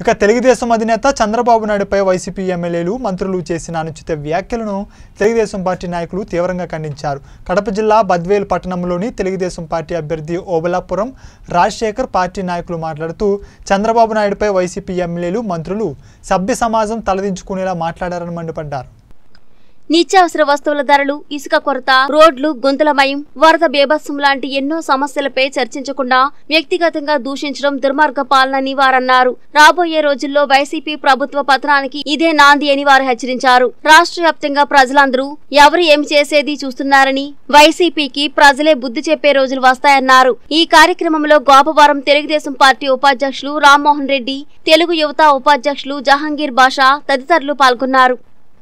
ఇక తెలుగుదేశం అధినేత చంద్రబాబు నాయుడుపై వైసీపీ ఎమ్మెల్యేలు మంత్రులు చేసిన అనుచిత వ్యాఖ్యలను తెలుగుదేశం పార్టీ నాయకులు తీవ్రంగా ఖండించారు కడప జిల్లా బద్వేలు పట్టణంలోని తెలుగుదేశం పార్టీ అభ్యర్థి ఓబలాపురం రాజశేఖర్ పార్టీ నాయకులు మాట్లాడుతూ చంద్రబాబు నాయుడుపై వైసీపీ ఎమ్మెల్యేలు మంత్రులు సభ్య సమాజం తలదించుకునేలా మాట్లాడారని మండిపడ్డారు నిత్యావసర వస్తువుల ధరలు ఇసుక కొరత రోడ్లు గుంతలమయం వరద బేభత్సం లాంటి ఎన్నో సమస్యలపై చర్చించకుండా వ్యక్తిగతంగా దూషించడం దుర్మార్గ పాలనని వారన్నారు రాబోయే రోజుల్లో వైసీపీ ప్రభుత్వ పతనానికి ఇదే నాంది అని వారు హెచ్చరించారు రాష్ట్ర వ్యాప్తంగా ప్రజలందరూ ఎవరు ఏం చేసేది చూస్తున్నారని వైసీపీకి ప్రజలే బుద్ధి చెప్పే రోజులు వస్తాయన్నారు ఈ కార్యక్రమంలో గోపవరం తెలుగుదేశం పార్టీ ఉపాధ్యక్షులు రామ్మోహన్ రెడ్డి తెలుగు యువత ఉపాధ్యక్షులు జహాంగీర్ బాషా తదితరులు పాల్గొన్నారు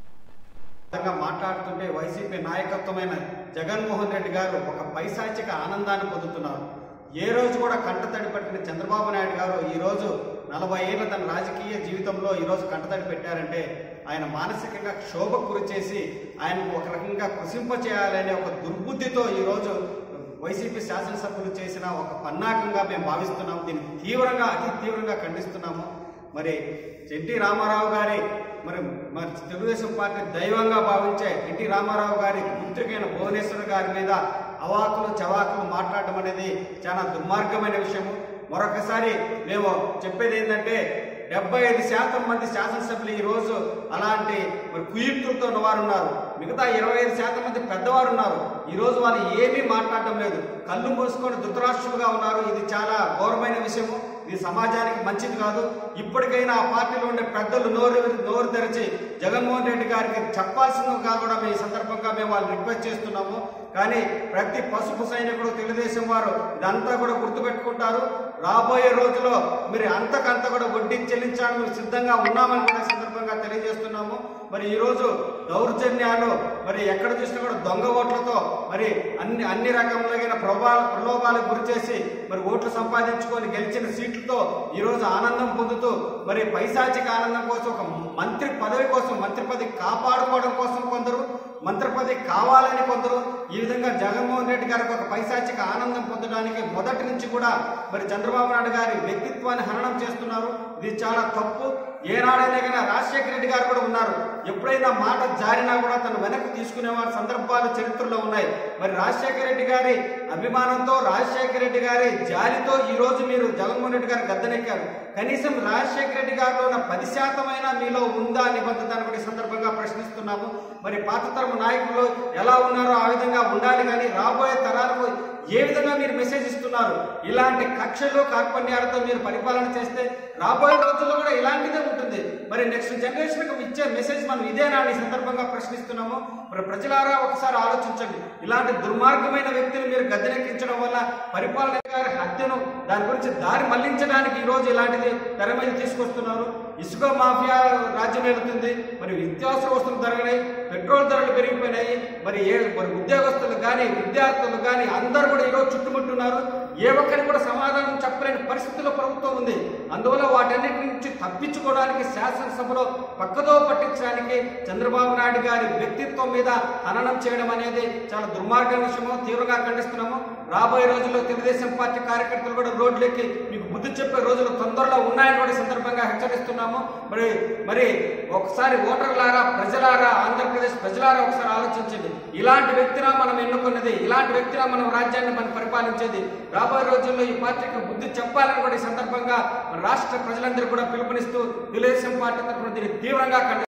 విధంగా మాట్లాడుతుంటే వైసీపీ నాయకత్వమైన జగన్మోహన్ రెడ్డి గారు ఒక పైశాచిక ఆనందాన్ని పొందుతున్నారు ఏ రోజు కూడా కంటతడి పట్టిన చంద్రబాబు నాయుడు గారు ఈ రోజు నలభై ఏళ్ళ తన రాజకీయ జీవితంలో ఈ రోజు కంటతడి పెట్టారంటే ఆయన మానసికంగా క్షోభకు గురి చేసి ఆయనకు ఒక రకంగా కృషింపచేయాలనే ఒక దుర్బుద్ధితో ఈ రోజు వైసీపీ శాసనసభ్యులు చేసిన ఒక పన్నాకంగా మేము భావిస్తున్నాము దీన్ని తీవ్రంగా అతి తీవ్రంగా ఖండిస్తున్నాము మరి ఎన్టీ రామారావు గారి మరి మరి తెలుగుదేశం పార్టీ దైవంగా భావించే ఎన్టీ రామారావు గారి పుత్రికైన భువనేశ్వర్ గారి మీద అవాకులు చవాకులు మాట్లాడటం అనేది చాలా దుర్మార్గమైన విషయము మరొకసారి మేము చెప్పేది ఏంటంటే డెబ్బై ఐదు శాతం మంది శాసనసభ్యులు ఈ రోజు అలాంటి మరి కుయుక్తులతో ఉన్నవారు ఉన్నారు మిగతా ఇరవై ఐదు శాతం మంది పెద్దవారు ఉన్నారు ఈ రోజు వాళ్ళు ఏమీ మాట్లాడటం లేదు కళ్ళు మూసుకొని ధృతరాష్ట్రులుగా ఉన్నారు ఇది చాలా ఘోరమైన విషయము ఇది సమాజానికి మంచిది కాదు ఇప్పటికైనా ఆ పార్టీలో ఉండే పెద్దలు నోరు నోరు తెరిచి జగన్మోహన్ రెడ్డి గారికి చెప్పాల్సిందిగా కూడా మేము ఈ సందర్భంగా మేము వాళ్ళు రిక్వెస్ట్ చేస్తున్నాము కానీ ప్రతి పసుపు సైనికుడు తెలుగుదేశం వారు ఇదంతా కూడా గుర్తుపెట్టుకుంటారు రాబోయే రోజుల్లో మీరు అంతకంత కూడా వడ్డీ చెల్లించడానికి మేము సిద్ధంగా ఉన్నామని కూడా ఈ సందర్భంగా తెలియజేస్తున్నాము మరి ఈ రోజు దౌర్జన్యాలు మరి ఎక్కడ చూసినా కూడా దొంగ ఓట్లతో మరి అన్ని అన్ని రకములైన ప్రభావ ప్రలోభాలకు గురి చేసి మరి ఓట్లు సంపాదించుకొని గెలిచిన సీట్లతో ఈ రోజు ఆనందం పొందుతూ మరి పైశాచిక ఆనందం కోసం ఒక మంత్రి పదవి కోసం మంత్రి పదవి కాపాడుకోవడం కోసం కొందరు మంత్రి పదవి కావాలని కొందరు ఈ విధంగా జగన్మోహన్ రెడ్డి గారికి ఒక పైశాచిక ఆనందం పొందడానికి మొదటి నుంచి కూడా మరి చంద్రబాబు నాయుడు గారి వ్యక్తిత్వాన్ని హననం చేస్తున్నారు ఇది చాలా తప్పు ఏనాడైనా కానీ రాజశేఖర రెడ్డి గారు కూడా ఉన్నారు ఎప్పుడైనా మాట జారినా కూడా తను వెనక్కి తీసుకునేవారి సందర్భాలు చరిత్రలో ఉన్నాయి మరి రాజశేఖర రెడ్డి గారి అభిమానంతో రాజశేఖర రెడ్డి గారి జాలితో ఈ రోజు మీరు జగన్మోహన్ రెడ్డి గారు గద్దెనెక్కారు కనీసం రాజశేఖర రెడ్డి గారిలో ఉన్న పది శాతమైనా మీలో ఉందా నిబద్ధత అని కూడా ఈ సందర్భంగా ప్రశ్నిస్తున్నాము మరి పాత తరం నాయకులు ఎలా ఉన్నారో ఆ విధంగా ఉండాలి కానీ రాబోయే తరాలకు ఏ విధంగా మీరు మెసేజ్ ఇస్తున్నారు ఇలాంటి కక్షలు కార్పణ్యాలతో మీరు పరిపాలన చేస్తే రాబోయే రోజుల్లో కూడా ఇలాంటిదే ఉంటుంది మరి నెక్స్ట్ జనరేషన్కి ఇచ్చే మెసేజ్ మనం ఇదేనా అని ఈ సందర్భంగా ప్రశ్నిస్తున్నాము మరి ప్రజలారా ఒకసారి ఆలోచించండి ఇలాంటి దుర్మార్గమైన వ్యక్తిని మీరు గద్దెనెక్కించడం వల్ల పరిపాలన గారి హత్యను దాని గురించి దారి మళ్లించడానికి ఈ రోజు ఇలాంటిది తెర మీద తీసుకొస్తున్నారు ఇసుక మాఫియా రాజ్యం వెళుతుంది మరి నిత్యావసర వస్తువులు ధరలు పెట్రోల్ ధరలు పెరిగిపోయినాయి మరి ఏ మరి ఉద్యోగస్తులు కానీ విద్యార్థులు కానీ అందరూ కూడా ఈరోజు చుట్టుముట్టున్నారు ఏ ఒక్కరికి కూడా సమాధానం చెప్పలేని పరిస్థితిలో ప్రభుత్వం ఉంది అందువల్ల వాటన్నిటి నుంచి తప్పించుకోవడానికి శాసనసభలో పక్కదో పట్టించడానికి చంద్రబాబు నాయుడు గారి వ్యక్తిత్వం మీద హననం చేయడం అనేది చాలా దుర్మార్గ విషయము తీవ్రంగా ఖండిస్తున్నాము రాబోయే రోజుల్లో తెలుగుదేశం పార్టీ కార్యకర్తలు కూడా రోడ్లెక్కి మీకు బుద్ధి చెప్పే రోజులు తొందరలో ఉన్నాయని కూడా ఈ సందర్భంగా హెచ్చరిస్తున్నాము మరి మరి ఒకసారి ఓటర్లారా ప్రజలారా ఆంధ్రప్రదేశ్ ప్రజలారా ఒకసారి ఆలోచించండి ఇలాంటి వ్యక్తినా మనం ఎన్నుకున్నది ఇలాంటి వ్యక్తినా మనం రాజ్యాన్ని మనం పరిపాలించేది రాబోయే రోజుల్లో ఈ పార్టీకి బుద్ధి చెప్పాలని కూడా ఈ సందర్భంగా మన రాష్ట్ర ప్రజలందరూ కూడా పిలుపునిస్తూ తెలుగుదేశం పార్టీ తరఫున దీన్ని తీవ్రంగా ఖండి